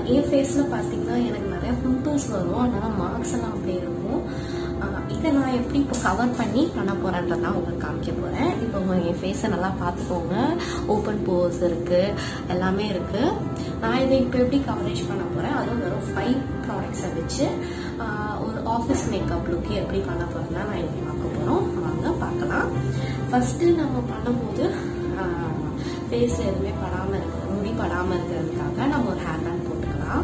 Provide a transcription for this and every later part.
என் ஃபேஸில் பார்த்தீங்கன்னா எனக்கு நிறைய பிம்பிள்ஸ் வரும் அதனால மார்க்ஸ் எல்லாம் அப்படியே இருக்கும் ஆஹ் இதை நான் எப்படி இப்போ கவர் பண்ணி பண்ண போறேன்றதை நான் உங்களுக்கு காமிக்க போறேன் இப்போ உங்க என் ஃபேஸை நல்லா பார்த்துக்கோங்க ஓப்பன் போர்ஸ் இருக்கு எல்லாமே இருக்கு நான் இதை இப்போ எப்படி கவரேஜ் பண்ண போறேன் அதுவும் வெறும் ஃபைவ் ப்ராடக்ட்ஸை வச்சு ஆஹ் ஒரு ஆஃபீஸ் மேக்கப் லுக்கு எப்படி பண்ண போறேன்னா நான் இன்னைக்கு பார்க்க போறோம் வாங்க பார்க்கலாம் ஃபர்ஸ்ட் நம்ம பண்ணும்போது ஃபேஸ்ல எதுவுமே படாம இருக்கு முடி படாம இருக்கிறதுக்காக நம்ம ஒரு ஹேர் பேண்ட் போட்டுக்கலாம்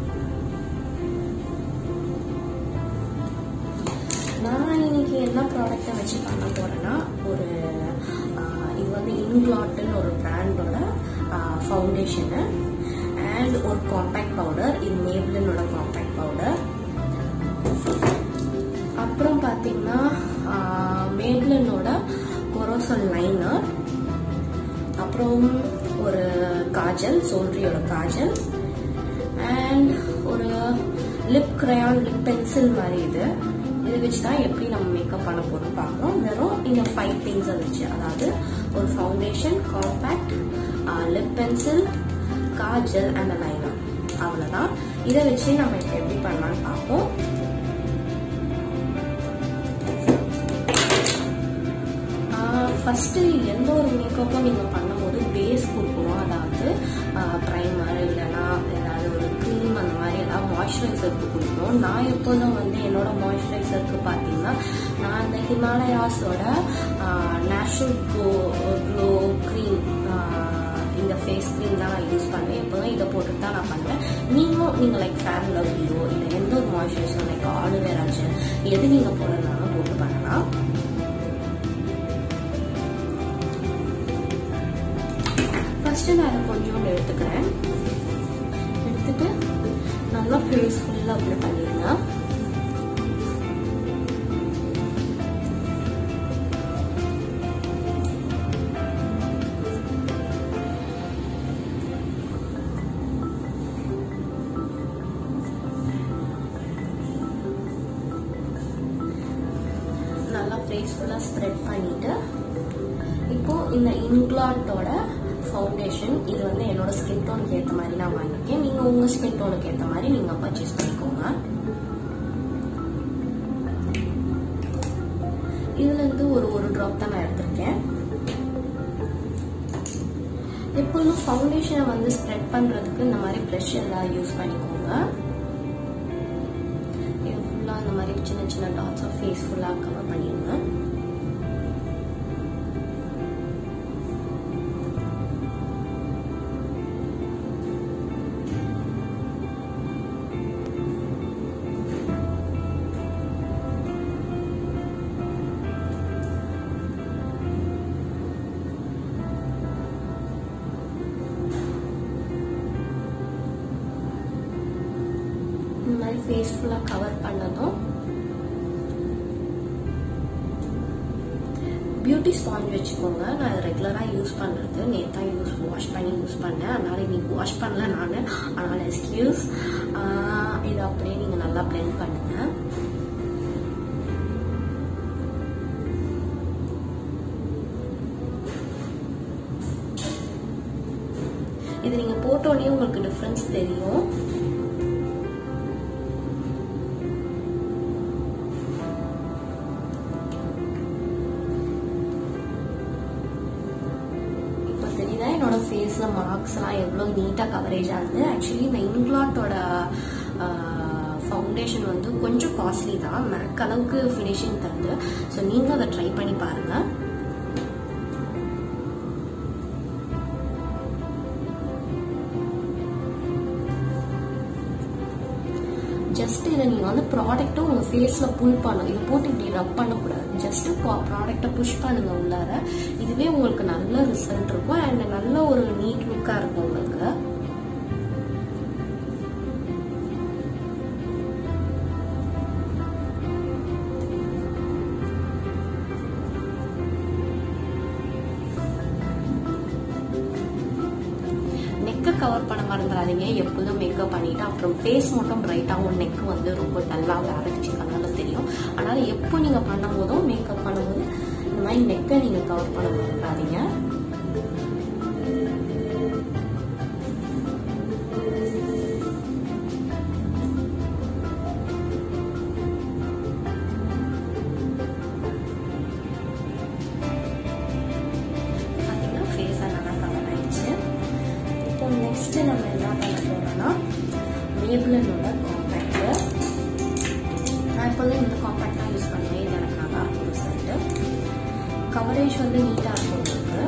நான் இன்னைக்கு என்ன ப்ராடக்ட்டை வச்சு பண்ண போறேன்னா ஒரு ஆஹ், இது வந்து இன்க்ளாட்னு ஒரு பிராண்டோட ஃபவுண்டேஷனு அண்ட் ஒரு காம்பேக்ட் பவுடர் இது மேப்ளினோட காம்பேக்ட் பவுடர் அப்புறம் பார்த்தீங்கன்னா மேப்ளினோட கொரோசல் லைனர் அப்புறம் ஒரு காஜல் சோல்ட்ரியோட காஜல் அண்ட் ஒரு லிப் கிரையான் லிப் பென்சில் மாதிரி இது இது வச்சு தான் எப்படி நம்ம மேக்கப் பண்ண போறோம் பார்க்குறோம் வெறும் இந்த ஃபைவ் திங்ஸை வச்சு அதாவது ஒரு foundation compact lip pencil kajal and liner அவ்வளோதான் இதை வச்சு நம்ம இப்போ எப்படி பண்ணலாம்னு பார்ப்போம் ஃபர்ஸ்ட் எந்த ஒரு மேக்கப்பும் நீங்க பண்ணும்போது பேஸ் கொடுக்கணும் அதாவது ப்ரைமர் இல்லைன்னா ஏதாவது ஒரு க்ரீம் அந்த மாதிரி ஏதாவது மாய்ஸ்சரைசருக்கு கொடுக்கணும் நான் எப்போதும் வந்து என்னோட மாய்ஸ்சரைசருக்கு பார்த்தீங்கன்னா நான் இந்த ஹிமாலயாஸோட நேச்சுரல் க்ளோ க்ளோ க்ரீம் இந்த ஃபேஸ் க்ரீம் தான் நான் யூஸ் பண்ணுவேன் எப்போதும் இதை போட்டுட்டு தான் நான் பண்ணுவேன் நீங்களும் நீங்கள் லைக் ஃபேன் லவ்லியோ இல்லை எந்த ஒரு மாய்ஸ்சரைசர் லைக் ஆலுவேரா ஜெல் எது நீங்கள் போடுறதுனாலும் போட்டு பண்ணலாம் ஃபர்ஸ்ட் நான் அதை கொஞ்சோண்டு எடுத்துக்கிறேன் எடுத்துட்டு நல்லா ஃபேஸ் ஃபுல்லாக அப்ளை பண்ணிடுங்க நல்லா ஃபேஸ் ஃபுல்லாக ஸ்ப்ரெட் பண்ணிட்டு இப்போ இந்த இன்க்ளாட்டோட ஃபவுண்டேஷன் இது வந்து என்னோட ஸ்கின் டோனுக்கு ஏற்ற மாதிரி நான் வாங்கியிருக்கேன் நீங்கள் உங்கள் ஸ்கின் டோனுக்கு ஏற்ற மாதிரி நீங்கள் பர்ச்சேஸ் பண்ணிக்கோங்க இதுல இருந்து ஒரு ஒரு ட்ராப் தான் நான் எடுத்திருக்கேன் எப்பொழுதும் ஃபவுண்டேஷனை வந்து ஸ்ப்ரெட் பண்றதுக்கு இந்த மாதிரி ப்ரஷ் எல்லாம் யூஸ் பண்ணிக்கோங்க இது ஃபுல்லாக இந்த மாதிரி சின்ன சின்ன டாட்ஸ் ஆஃப் ஃபேஸ் ஃபுல்லாக கவர் பண்ணிடுங்க இந்த மாதிரி ஃபேஸ் ஃபுல்லாக கவர் பண்ணதும் பியூட்டி ஸ்பாஞ்ச் வச்சுக்கோங்க நான் அது ரெகுலராக யூஸ் பண்ணுறது நேற்று தான் யூஸ் வாஷ் பண்ணி யூஸ் பண்ணேன் அதனால இன்னைக்கு வாஷ் பண்ணல நான் அதனால எக்ஸ்கியூஸ் இதை அப்படியே நீங்கள் நல்லா பிளெண்ட் பண்ணுங்க இது நீங்கள் போட்டோடனே உங்களுக்கு டிஃப்ரென்ஸ் தெரியும் இப்போ தெரியுதா என்னோட ஃபேஸ்ல மார்க்ஸ் எல்லாம் எவ்வளவு நீட்டா கவரேஜ் ஆகுது ஆக்சுவலி இந்த இங்கிலாண்டோட ஃபவுண்டேஷன் வந்து கொஞ்சம் காஸ்ட்லி தான் மேக் அளவுக்கு ஃபினிஷிங் தருது ஸோ நீங்க அதை ட்ரை பண்ணி பாருங்க ஜஸ்ட் இதை நீங்கள் வந்து ப்ராடக்ட்டும் உங்கள் ஃபேஸில் புல் பண்ணணும் இதை போட்டு இப்படி ரப் பண்ணக்கூடாது ஜஸ்ட் ப்ராடக்டை புஷ் பண்ணுங்க உள்ளார இதுவே உங்களுக்கு நல்ல ரிசல்ட் இருக்கும் அண்ட் நல்ல ஒரு நீட் லுக்காக இருக்கும் உங்களுக்கு நெக்கை கவர் பண்ண மறந்துடாதீங்க எப்போதும் மேக்கப் பண்ணிட்டு அப்புறம் ஃபேஸ் மட்டும் பிரைட்டாகவும் நெக் வந்து ரொம்ப டல்லாக ஆரம்பிச்சு அதனால தெரியும் அதனால எப்போ நீங்க பண்ணும் போதும் மேக்கப் பண்ணும்போது இந்த மாதிரி நெக்கை நீங்க கவர் பண்ண மறந்துடாதீங்க நெக்ஸ்ட் நம்ம என்ன பண்ண போறோம்னா மேபிளனோட காம்பேக்ட் நான் எப்போதும் இந்த காம்பேக்ட் தான் யூஸ் பண்ணுவேன் இது எனக்கு நல்லா இருக்கும் ரிசல்ட்டு கவரேஜ் வந்து நீட்டாக இருக்கும் உங்களுக்கு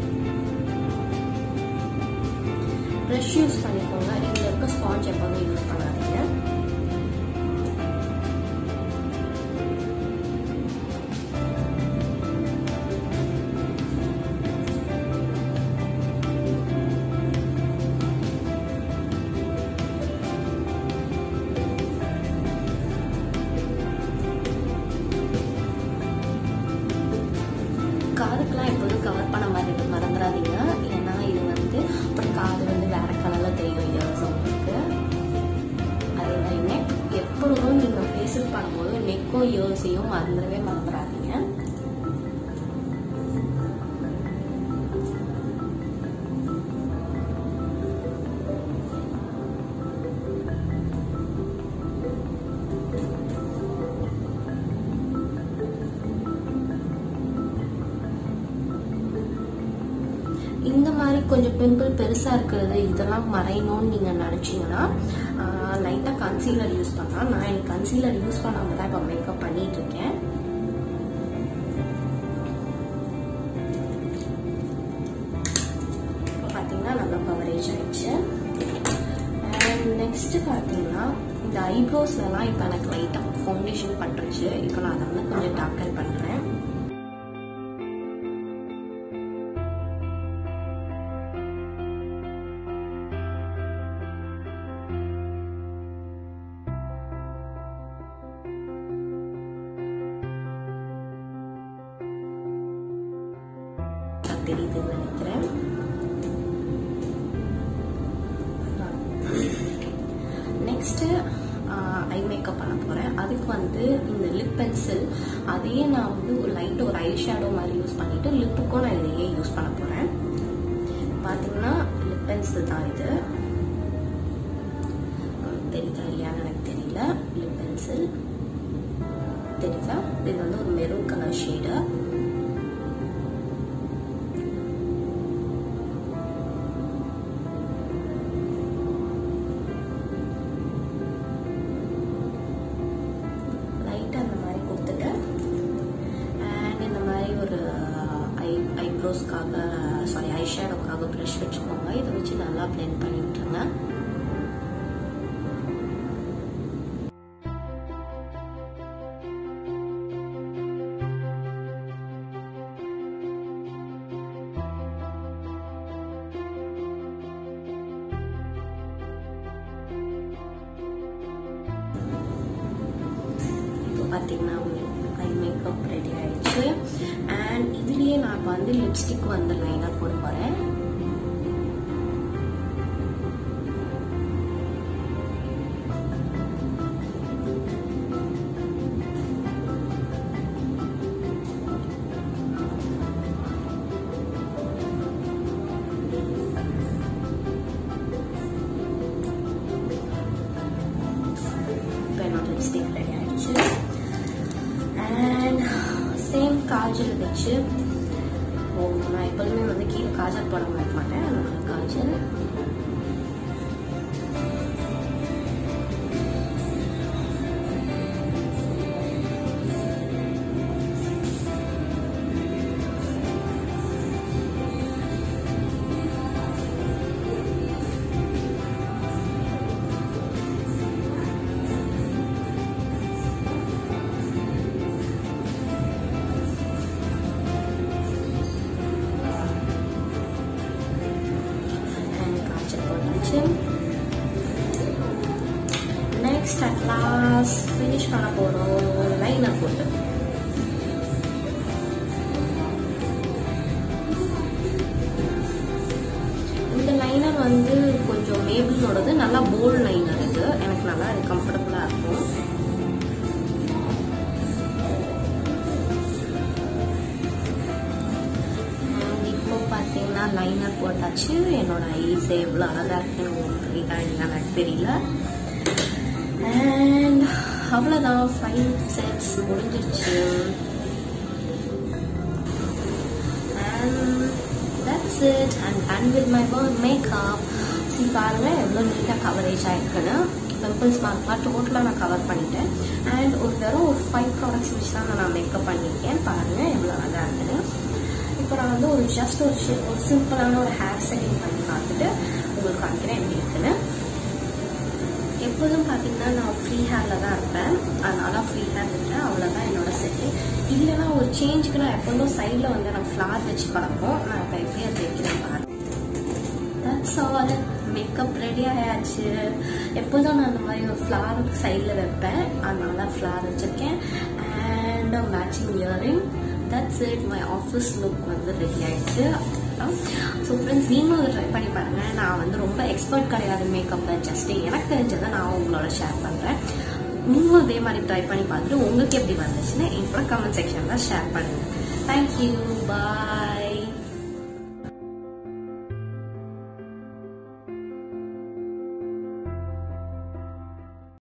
ப்ரஷ் யூஸ் பண்ணிக்கோங்க இதில் இருக்க ஸ்பாஞ்ச் எப்போதும் யூஸ் பண்ணாதீங்க காதுக்கெல்லாம் எப்போதும் கவர் பண்ண மாதிரி மறந்துடாதீங்க ஏன்னா இது வந்து அப்புறம் காது வந்து வேற கலரில் தெரியும் இயர்ஸ் உங்களுக்கு அதே மாதிரி நெக் எப்பொழுதும் நீங்கள் ஃபேஸுக்கு பண்ணும்போது நெக்கும் இயர்ஸையும் மறந்துடவே மறந்துடாதீங்க இந்த மாதிரி கொஞ்சம் பிம்பிள் பெருசாக இருக்கிறது இதெல்லாம் மறையணும்னு நீங்கள் நினச்சிங்கன்னா லைட்டாக கன்சீலர் யூஸ் பண்ணலாம் நான் எனக்கு கன்சீலர் யூஸ் பண்ணாமல் தான் இப்போ மேக்கப் பண்ணிட்டு இருக்கேன் இப்போ பார்த்தீங்கன்னா நல்லா கவரேஜ் ஆயிடுச்சு அண்ட் நெக்ஸ்ட் பார்த்தீங்கன்னா இந்த ஐப்ரோஸ்லாம் இப்போ எனக்கு லைட்டாக ஃபவுண்டேஷன் பட்டுருச்சு இப்போ நான் அதை வந்து கொஞ்சம் டாக்கல் பண்ணுறேன் தெரியுதுன்னு நினைக்கிறேன் நெக்ஸ்ட்டு ஐ மேக்கப் பண்ண போகிறேன் அதுக்கு வந்து இந்த லிப் பென்சில் அதையே நான் வந்து ஒரு லைட் ஒரு ஐ ஷேடோ மாதிரி யூஸ் பண்ணிட்டு லிப்புக்கும் நான் இதையே யூஸ் பண்ண போகிறேன் பார்த்தீங்கன்னா லிப் பென்சில் தான் இது தெரியுதா இல்லையான்னு எனக்கு தெரியல லிப் பென்சில் தெரியுதா இது வந்து ஒரு மெரூன் கலர் ஷேடு லைட்டாக அந்த மாதிரி கொடுத்துட்டு அண்ட் இந்த மாதிரி ஒரு ஐ ஐப்ரோஸ்க்காக சாரி ஐ ஷேடோக்காக ப்ரஷ் வச்சுக்கோங்க இதை வச்சு நல்லா பிளெண்ட் பண்ணி விட்டுருங்க இப்போ பார்த்தீங்கன்னா ஐ மேக்கப் ரெடி ஆயிடுச்சு அண்ட் இதுலேயே நான் இப்போ வந்து லிப்ஸ்டிக் வந்து லைனாக போட போகிறேன் இப்போ என்னோட லிப்ஸ்டிக் ரெடி ஆயிடுச்சு அண்ட் சேம் காஜல் வச்சு ஓ நான் எப்போதுமே வந்து கீழே காஜல் போட மாட்டேன் அதனால காஜல் அண்ட் காய்ச்சல் போட்டாச்சு நெக்ஸ்ட் அட் லாஸ்ட் ஃபினிஷ் பண்ண போகிறோம் லைனர் போட்டு இந்த லைனர் வந்து கொஞ்சம் மேபிளோடது நல்லா போல்ட் லைனர் இது எனக்கு நல்லா இது கம்ஃபர்டபுளாக இருக்கும் And இப்போ பார்த்தீங்கன்னா லைனர் போட்டாச்சு என்னோட ஐஸ் எவ்வளோ அழகாக இருக்குன்னு உங்களுக்கு தெரியுதா இல்லையா எனக்கு தெரியல அண்ட் அவ்வளோதான் ஃபைவ் செட்ஸ் முடிஞ்சிருச்சு and that's it I'm done with my makeup see இது பாருங்க எவ்வளோ நீட்டாக கவரேஜ் ஆயிருக்குன்னு பிம்பிள்ஸ் மார்க்லாம் டோட்டலாக நான் கவர் பண்ணிட்டேன் அண்ட் ஒரு தரம் ஒரு ஃபைவ் ப்ராடக்ட்ஸ் வச்சு தான் நான் மேக்கப் பண்ணியிருக்கேன் பாருங்கள் எவ்வளோ நல்லா இருக்குன்னு இப்போ நான் வந்து ஒரு ஜஸ்ட் ஒரு ஷி- ஒரு சிம்பிளான ஒரு ஹேர் செட்டிங் பண்ணி பார்த்துட்டு உங்களுக்கு காமிக்கிறேன் எப்படி இருக்குன்னு எப்போதும் பார்த்தீங்கன்னா நான் ஃப்ரீ ஹேரில் தான் இருப்பேன் அதனால ஃப்ரீ ஹேர் விட்டேன் அவ்வளோதான் என்னோட செட்டு இல்லைன்னா ஒரு சேஞ்சுக்கு நான் எப்போதும் சைடில் வந்து நான் ஃப்ளார் வச்சு பழக்கம் நான் இப்போ எப்படி அதை வைக்கிறேன் பாருங்க தட்ஸ் ஆல் மேக்கப் ரெடி ஆயாச்சு எப்போதும் நான் அந்த மாதிரி ஒரு ஃப்ளார் சைடில் வைப்பேன் அதனால ஃப்ளார் வச்சுருக்கேன் and matching earring that's it my office look வந்து ரெடி ஆயிடுச்சு ஸோ ஃப்ரெண்ட்ஸ் நீங்களும் ட்ரை பண்ணி பாருங்கள் நான் வந்து ரொம்ப எக்ஸ்பர்ட் கிடையாது மேக்கப்பில் ஜஸ்ட் எனக்கு தெரிஞ்சதை நான் உங்களோட ஷேர் பண்ணுறேன் நீங்களும் இதே மாதிரி ட்ரை பண்ணி பார்த்துட்டு உங்களுக்கு எப்படி வந்துச்சுன்னு என் கூட கமெண்ட் செக்ஷனில் ஷேர் பண்ணுங்கள் தேங்க்யூ பாய்